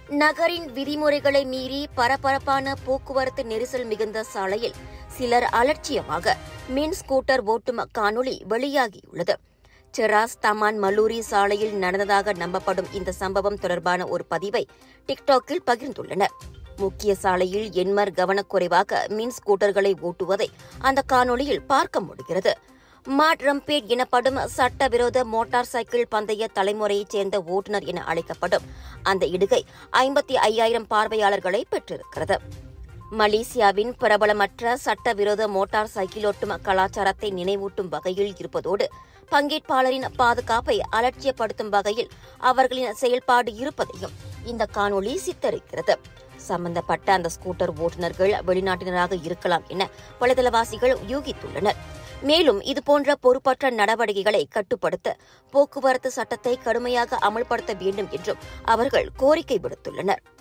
நகரின் விதிமுறைகளை மீறி பரபரப்பான போக்குவரத்து நெரிசல் மிகுந்த சாலையில் சிலர் அலட்சியமாக மின் ஸ்கூட்டர் ஓட்டும் காணொளி வெளியாகியுள்ளது செராஸ் தமான் மல்லூரி சாலையில் நடந்ததாக நம்பப்படும் இந்த சம்பவம் தொடர்பான ஒரு பதிவை டிக்டாக்கில் பகிர்ந்துள்ளனர் முக்கிய சாலையில் எண்மர் கவனக்குறைவாக மின் ஸ்கூட்டர்களை ஓட்டுவதை அந்த காணொளியில் பார்க்க முடிகிறது மாட் ரம்பேட் எனப்படும் சட்டவிரோத மோட்டார் சைக்கிள் பந்தய தலைமுறையைச் சேர்ந்த ஓட்டுநர் என அழைக்கப்படும் அந்த இடுகை ஐம்பத்தி ஐயாயிரம் பார்வையாளர்களை பெற்றிருக்கிறது மலேசியாவின் பிரபலமற்ற சட்டவிரோத மோட்டார் சைக்கிளோட்டும் கலாச்சாரத்தை நினைவூட்டும் வகையில் இருப்பதோடு பங்கேற்பாளரின் பாதுகாப்பை அலட்சியப்படுத்தும் வகையில் அவர்களின் செயல்பாடு இருப்பதையும் இந்த காணொளி சித்தரிக்கிறது சம்பந்தப்பட்ட அந்த ஸ்கூட்டர் ஓட்டுநர்கள் வெளிநாட்டினராக இருக்கலாம் என வலைதளவாசிகள் யூகித்துள்ளனர் மேலும் இதுபோன்ற பொறுப்பற்ற நடவடிக்கைகளை கட்டுப்படுத்த போக்குவரத்து சட்டத்தை கடுமையாக அமல்படுத்த வேண்டும் என்றும் அவர்கள் கோரிக்கை விடுத்துள்ளனர்